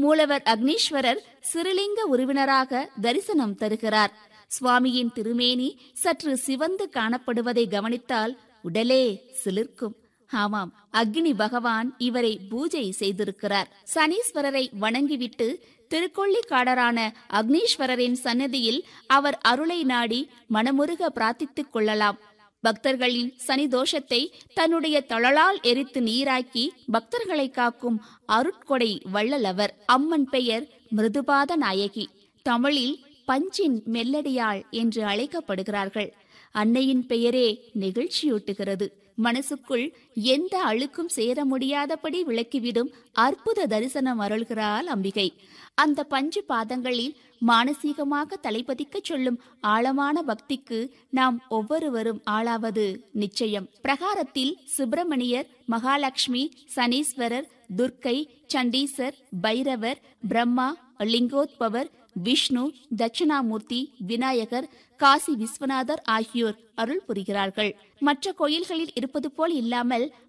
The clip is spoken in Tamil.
மூலவர் அக்னீஸ்வரர் சிறுலிங்க உருவினராக தரிசனம் தருகிறார் சுவாமியின் திருமேனி சற்று சிவந்து காணப்படுவதை கவனித்தால் உடலே சிலிர்க்கும் ஆமாம் அக்னி பகவான் இவரை பூஜை செய்திருக்கிறார் சனீஸ்வரரை வணங்கிவிட்டு திருக்கொள்ளிக்காடரான அக்னீஸ்வரரின் சன்னதியில் அவர் அருளை நாடி மனமுருக பிரார்த்தித்துக் கொள்ளலாம் பக்தர்களின் சனி தோஷத்தை தன்னுடைய தழலால் எரித்து நீராக்கி பக்தர்களை காக்கும் அருட்கொடை வள்ளலவர் அம்மன் பெயர் மிருதுபாத நாயகி தமிழில் பஞ்சின் மெல்லடியாள் என்று அழைக்கப்படுகிறார்கள் அன்னையின் பெயரே நெகிழ்ச்சியூட்டுகிறது மனசுக்குள் எந்த அழுக்கும் சேர முடியாதபடி விளக்கிவிடும் அற்புத தரிசனம் அருள்கிறாள் அம்பிகை அந்த பஞ்சு பாதங்களில் மானசீகமாக தலைப்பதிக்க சொல்லும் ஆழமான பக்திக்கு நாம் ஒவ்வொருவரும் ஆளாவது நிச்சயம் பிரகாரத்தில் சுப்பிரமணியர் மகாலட்சுமி சனீஸ்வரர் துர்க்கை சண்டீசர் பைரவர் பிரம்மா லிங்கோத்பவர் விஷ்ணு தட்சிணாமூர்த்தி விநாயகர் காசி விஸ்வநாதர் ஆகியோர் அருள் புரிகிறார்கள் மற்ற கோயில்களில் இருப்பது போல் இல்லாமல்